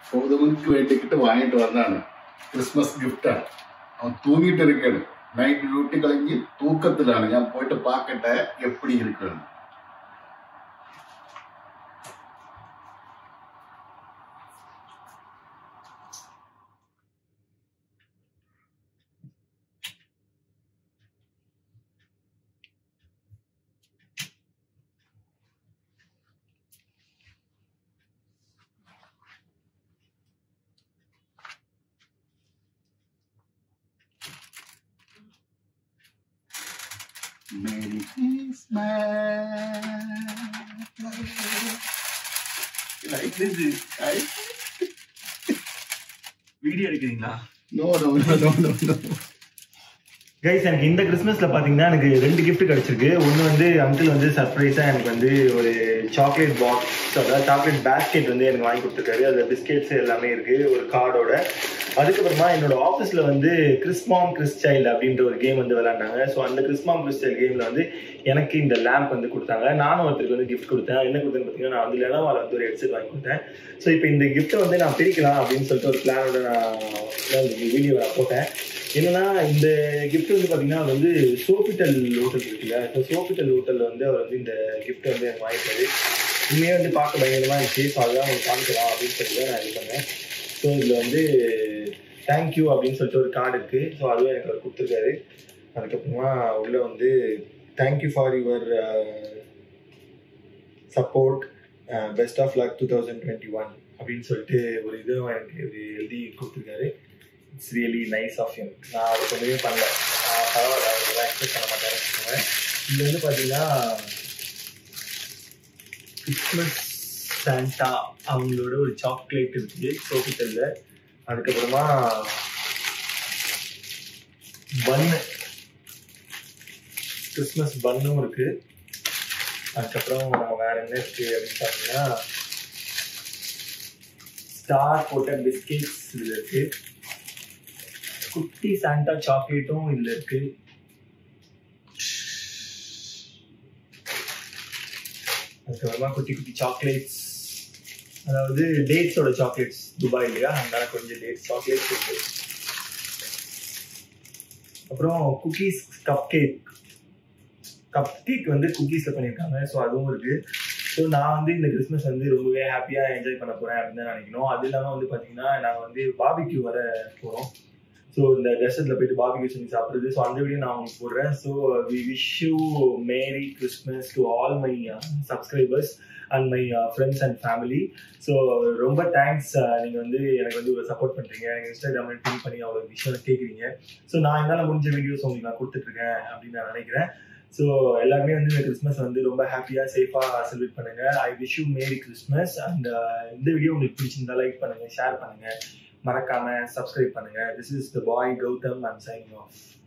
கௌதமனுக்கு வேண்டிக்கிட்டு வாங்கிட்டு வந்தானு ക്രിസ്മസ് ഗിഫ്റ്റാണ് അവൻ തൂങ്ങിട്ട് ഇരിക്കാണ് നൈറ്റ് ഡ്യൂട്ടി കളഞ്ഞ് തൂക്കത്തിലാണ് ഞാൻ പോയിട്ട് പാക്കട്ടെ എപ്പടി ഇരിക്കണം Merry Christmas. Like this is, right? Video எடுக்கிறீங்களா No, no, no, no, no, no. Guys எனக்கு இந்த கிறிஸ்மஸ்ல பாத்தீங்கன்னா எனக்கு ரெண்டு gift கிடைச்சிருக்கு ஒன்று வந்து அங்கிள் வந்து சர்ப்ரைஸா எனக்கு வந்து ஒரு சாக்லேட் பாக்ஸ் அதாவது சாக்லேட் பேஸ்கெட் வந்து எனக்கு வாங்கி கொடுத்துருக்காரு அதுல பிஸ்கெட்ஸ் எல்லாமே இருக்கு ஒரு கார்டோட அதுக்கப்புறமா என்னோட ஆஃபீஸ்ல வந்து கிறிஸ்மாம் கிறிஸ் சைல்டு அப்படின்ற ஒரு கேம் வந்து விளையாண்டாங்க ஸோ அந்த கிறிஸ்மாம் கிறிஸ் சைல்டு கேம்ல வந்து எனக்கு இந்த லேம்ப் வந்து கொடுத்தாங்க நானும் ஒருத்தருக்கு வந்து கிஃப்ட் கொடுத்தேன் என்ன கொடுத்தேன்னு பார்த்தீங்கன்னா நான் வந்து லெனோவால வந்து ஒரு ஹெட்செட் வாங்கி கொடுத்தேன் ஸோ இப்போ இந்த கிஃப்ட்டை வந்து நான் பிரிக்கலாம் அப்படின்னு சொல்லிட்டு ஒரு பிளானோட நான் வீடியோ நான் போட்டேன் என்னன்னா இந்த கிஃப்ட் வந்து பாத்தீங்கன்னா அவர் வந்து சோபிட்டல் ஹோட்டல் இருக்குல்ல ஸோ சோபிட்டல் ஹோட்டல்ல வந்து அவர் வந்து இந்த கிஃப்ட் வந்து எனக்கு வாங்கிட்டாரு உண்மையாக வந்து பார்க்க பயங்கரமா இருந்துச்சு ஸோ அதான் உங்களுக்கு காமிக்கலாம் அப்படின்னு சொல்லிட்டு தான் நான் இது பண்ணேன் ஸோ இதில் வந்து தேங்க்யூ அப்படின்னு சொல்லிட்டு ஒரு கார்டு இருக்கு ஸோ அதுவும் எனக்கு அவர் கொடுத்துருக்காரு அதுக்கப்புறமா உள்ள வந்து thank you for your support best of luck two thousand twenty one அப்படின்னு சொல்லிட்டு ஒரு இதுவும் எனக்கு ஒரு எழுதி கொடுத்துருக்காரு it's really nice of you நான் அவருக்கு ஒன்றுமே பண்ணல நான் பரவாயில்ல அவருக்கு எக்ஸ்பெக்ட் பண்ண மாட்டேன்னு வச்சுக்கோங்க இது வந்து பார்த்தீங்கன்னா கிறிஸ்மஸ் சாண்டா அவங்களோட ஒரு சாக்லேட் இருக்குது சோபிட்டல்ல அதுக்கப்புறமா பன்னு கிறிஸ்மஸ் பன்னும் இருக்கு அதுக்கப்புறம் வேற என்ன இருக்கு அப்படின்னு பார்த்தீங்கன்னா ஸ்டார் போட்ட பிஸ்கெட்ஸ் இதுல இருக்கு குட்டி சாண்டா சாக்லேட்டும் இதுல இருக்கு அதுக்கப்புறமா குட்டி குட்டி சாக்லேட்ஸ் அதாவது டேட்ஸோட சாக்லேட்ஸ் துபாய் இல்லையா அதனால கொஞ்சம் டேட்ஸ் சாக்லேட்ஸ் இருக்கு அப்புறம் cookies cup cake cup cake வந்து குக்கீஸ்ல பண்ணியிருக்காங்க ஸோ அதுவும் இருக்கு ஸோ நான் வந்து இந்த கிறிஸ்மஸ் வந்து ரொம்பவே ஹாப்பியாக என்ஜாய் பண்ண போறேன் அப்படின்னு தான் நினைக்கணும் அது இல்லாமல் வந்து பார்த்தீங்கன்னா நாங்கள் வந்து பாபிக்யூ வர போகிறோம் ஸோ இந்த டெசர்ட்ல போயிட்டு பாபிக்யூ செஞ்சு சாப்பிடுறது ஸோ அந்த வீடியோ நான் உங்களுக்கு போடுறேன் so we wish you merry Christmas to all my subscribers and my friends and family so ரொம்ப தேங்க்ஸ் நீங்கள் வந்து எனக்கு வந்து சப்போர்ட் பண்ணுறீங்க எனக்கு இன்ஸ்டாகிராமில் பின் பண்ணி அவ்வளோ விஷயம் கேட்குறீங்க ஸோ நான் என்னால் முடிஞ்ச வீடியோஸ் உங்களுக்கு நான் கொடுத்துட்ருக்கேன் அப்படின்னு நான் நினைக்கிறேன் ஸோ எல்லாருமே வந்து இந்த கிறிஸ்மஸ் வந்து ரொம்ப ஹாப்பியாக சேஃபாக செலிப்ரேட் பண்ணுங்க I wish you merry Christmas and இந்த வீடியோ உங்களுக்கு பிடிச்சிருந்தா லைக் பண்ணுங்க ஷேர் பண்ணுங்க மறக்காம சப்ஸ்கிரைப் பண்ணுங்க this is the boy Gautham and signing of